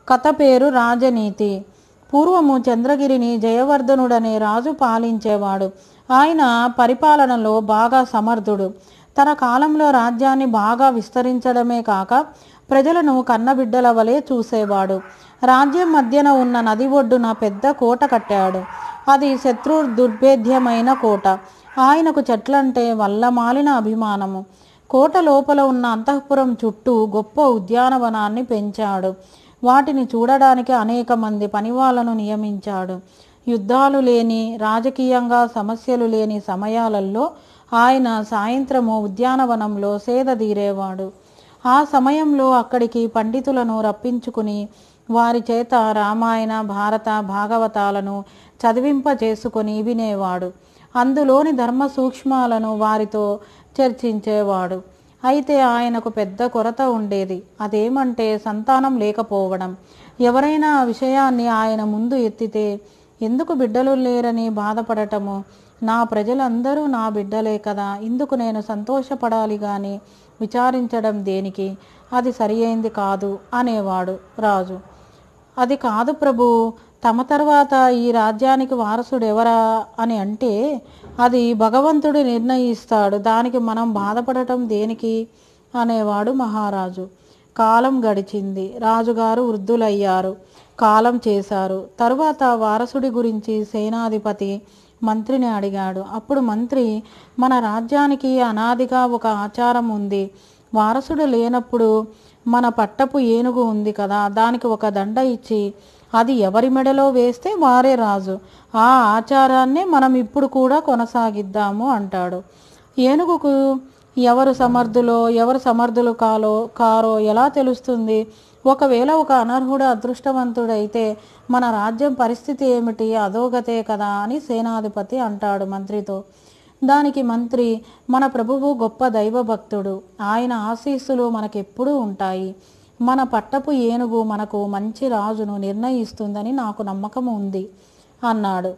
కథ పేరు రాజనీతి పూర్వము చంద్రగిరిని జయవర్ధనుడనే రాజు పాలించేవాడు ఆయన పరిపాలనలో బాగా సమర్థుడు తన కాలంలో రాజ్యాన్ని బాగా విస్తరించడమే కాక ప్రజలను కన్నబిడ్డల వలె చూసేవాడు రాజ్యం మధ్యన ఉన్న నది ఒడ్డున పెద్ద కోట కట్టాడు అది శత్రు దుర్భేద్యమైన కోట ఆయనకు చెట్లంటే వల్లమాలిన అభిమానము కోట లోపల ఉన్న అంతఃపురం చుట్టూ గొప్ప ఉద్యానవనాన్ని పెంచాడు వాటిని చూడడానికి అనేక మంది పనివాళ్లను నియమించాడు యుద్ధాలు లేని రాజకీయంగా సమస్యలు లేని సమయాలలో ఆయన సాయంత్రము ఉద్యానవనంలో సేదదీరేవాడు ఆ సమయంలో అక్కడికి పండితులను రప్పించుకుని వారి చేత రామాయణ భారత భాగవతాలను చదివింప చేసుకొని వినేవాడు అందులోని ధర్మ సూక్ష్మాలను వారితో చర్చించేవాడు అయితే ఆయనకు పెద్ద కొరత ఉండేది అదేమంటే సంతానం లేకపోవడం ఎవరైనా ఆ విషయాన్ని ఆయన ముందు ఎత్తితే ఎందుకు బిడ్డలు లేరని బాధపడటము నా ప్రజలందరూ నా బిడ్డలే కదా ఇందుకు నేను సంతోషపడాలి గాని విచారించడం దేనికి అది సరియైంది కాదు అనేవాడు రాజు అది కాదు ప్రభు తమ తర్వాత ఈ రాజ్యానికి వారసుడు ఎవరా అని అంటే అది భగవంతుడు నిర్ణయిస్తాడు దానికి మనం బాధపడటం దేనికి అనేవాడు మహారాజు కాలం గడిచింది రాజుగారు వృద్ధులయ్యారు కాలం చేశారు తరువాత వారసుడి గురించి సేనాధిపతి మంత్రిని అడిగాడు అప్పుడు మంత్రి మన రాజ్యానికి అనాదిగా ఒక ఆచారం ఉంది వారసుడు లేనప్పుడు మన పట్టపు ఏనుగు ఉంది కదా దానికి ఒక దండ ఇచ్చి అది ఎవరి మెడలో వేస్తే వారే రాజు ఆ ఆచారాన్నే మనం ఇప్పుడు కూడా కొనసాగిద్దాము అంటాడు ఏనుగుకు ఎవరు సమర్థులో ఎవరు సమర్థులు కాలో కారో ఎలా తెలుస్తుంది ఒకవేళ ఒక అనర్హుడు అదృష్టవంతుడైతే మన రాజ్యం పరిస్థితి ఏమిటి అధోగతే కదా అని సేనాధిపతి అంటాడు మంత్రితో దానికి మంత్రి మన ప్రభువు గొప్ప దైవభక్తుడు ఆయన ఆశీస్సులు మనకెప్పుడూ ఉంటాయి మన పట్టపు ఏనుగు మనకు మంచి రాజును నిర్ణయిస్తుందని నాకు నమ్మకం ఉంది అన్నాడు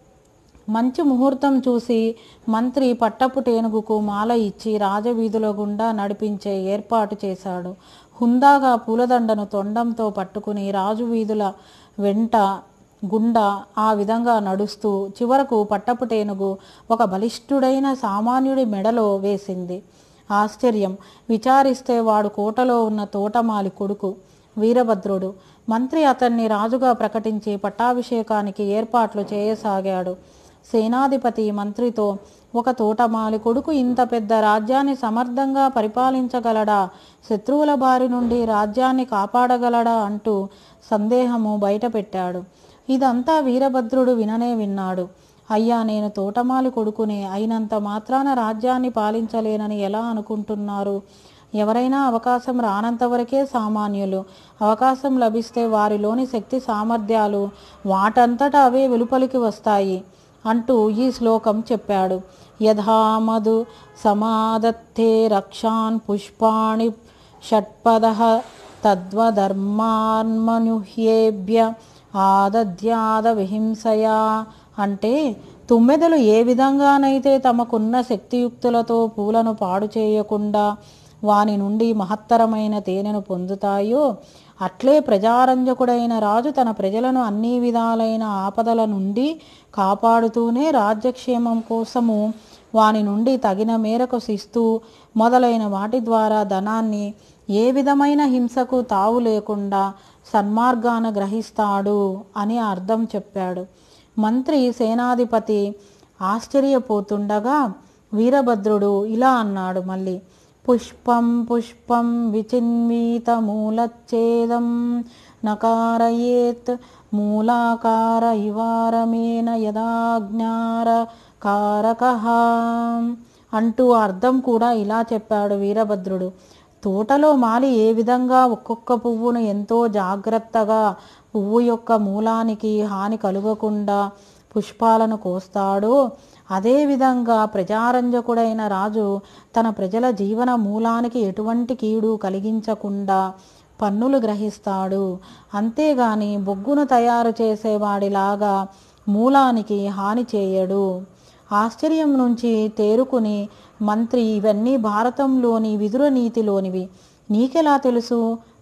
మంచి ముహూర్తం చూసి మంత్రి పట్టపు టేనుగుకు మాల ఇచ్చి రాజవీధుల గుండా నడిపించే ఏర్పాటు చేశాడు హుందాగా పూలదండను తొండంతో పట్టుకుని రాజు వీధుల వెంట గుండా ఆ విధంగా నడుస్తూ చివరకు పట్టపు టేనుగు ఒక బలిష్ఠుడైన సామాన్యుడి మెడలో వేసింది ఆశ్చర్యం విచారిస్తే వాడు కోటలో ఉన్న తోటమాలి కొడుకు వీరభద్రుడు మంత్రి అతన్ని రాజుగా ప్రకటించి పట్టాభిషేకానికి ఏర్పాట్లు చేయసాగాడు సేనాధిపతి మంత్రితో ఒక తోటమాలి కొడుకు ఇంత పెద్ద రాజ్యాన్ని సమర్థంగా పరిపాలించగలడా శత్రువుల బారి నుండి రాజ్యాన్ని కాపాడగలడా అంటూ సందేహము బయటపెట్టాడు ఇదంతా వీరభద్రుడు విననే విన్నాడు అయ్యా నేను తోటమాలి కొడుకునే అయినంత మాత్రాన రాజ్యాన్ని పాలించలేనని ఎలా అనుకుంటున్నారు ఎవరైనా అవకాశం రానంత వరకే సామాన్యులు అవకాశం లభిస్తే వారిలోని శక్తి సామర్థ్యాలు వాటంతట అవే వెలుపలికి వస్తాయి అంటూ ఈ శ్లోకం చెప్పాడు యథామధు సమాదత్తే రక్షాన్ పుష్పాణి షట్పద తద్వధర్మాన్మనుహ్యేభ్య ఆదద్యాద విహింసయా అంటే తుమ్మెదలు ఏ విధంగానైతే తమకున్న శక్తియుక్తులతో పూలను పాడు చేయకుండా వాని నుండి మహత్తరమైన తేనెను పొందుతాయో అట్లే ప్రజారంజకుడైన రాజు తన ప్రజలను అన్ని విధాలైన ఆపదల నుండి కాపాడుతూనే రాజ్యక్షేమం కోసము వాని నుండి తగిన మేరకు శిస్తు మొదలైన వాటి ద్వారా ధనాన్ని ఏ విధమైన హింసకు తావు లేకుండా సన్మార్గాన గ్రహిస్తాడు అని అర్థం చెప్పాడు మంత్రి సేనాధిపతి ఆశ్చర్యపోతుండగా వీరభద్రుడు ఇలా అన్నాడు మళ్ళీ పుష్పం పుష్పం విచిన్వీతమూలచ్ఛేదం నకారయేత్ మూలాకార ఇవారమేన యదాజ్ఞార కారక అంటూ అర్థం కూడా ఇలా చెప్పాడు వీరభద్రుడు తోటలో మాలి ఏ విధంగా ఒక్కొక్క పువ్వును ఎంతో జాగ్రత్తగా పువ్వు యొక్క మూలానికి హాని కలుగకుండా పుష్పాలను కోస్తాడో అదేవిధంగా ప్రజారంజకుడైన రాజు తన ప్రజల జీవన మూలానికి ఎటువంటి కీడు కలిగించకుండా పన్నులు గ్రహిస్తాడు అంతేగాని బొగ్గును తయారు చేసేవాడిలాగా మూలానికి హాని చేయడు ఆశ్చర్యం నుంచి తేరుకుని మంత్రి ఇవన్నీ భారతంలోని విదుర నీతిలోనివి నీకెలా తెలుసు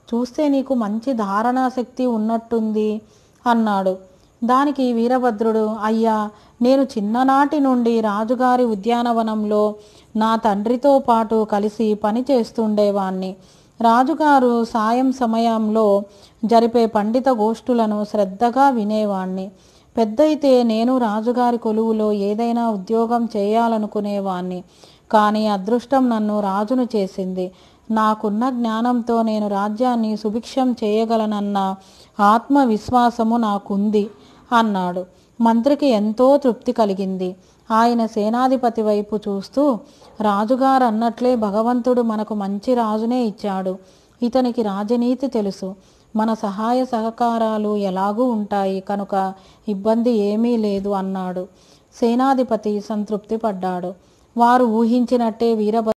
చూస్తే నీకు మంచి ధారణా శక్తి ఉన్నట్టుంది అన్నాడు దానికి వీరభద్రుడు అయ్యా నేను చిన్ననాటి నుండి రాజుగారి ఉద్యానవనంలో నా తండ్రితో పాటు కలిసి పని చేస్తుండేవాణ్ణి రాజుగారు సాయం సమయంలో జరిపే పండిత గోష్ఠులను శ్రద్ధగా వినేవాణ్ణి పెద్దయితే నేను రాజుగారి కొలువులో ఏదైనా ఉద్యోగం చేయాలనుకునేవాణ్ణి కానీ అదృష్టం నన్ను రాజును చేసింది నాకున్న జ్ఞానంతో నేను రాజ్యాన్ని సుభిక్షం చేయగలనన్న ఆత్మవిశ్వాసము నాకుంది అన్నాడు మంత్రికి ఎంతో తృప్తి కలిగింది ఆయన సేనాధిపతి వైపు చూస్తూ రాజుగారు అన్నట్లే భగవంతుడు మనకు మంచి రాజునే ఇచ్చాడు ఇతనికి రాజనీతి తెలుసు మన సహాయ సహకారాలు ఎలాగూ ఉంటాయి కనుక ఇబ్బంది ఏమీ లేదు అన్నాడు సేనాధిపతి సంతృప్తి పడ్డాడు వారు ఊహించినట్టే వీరభద్ర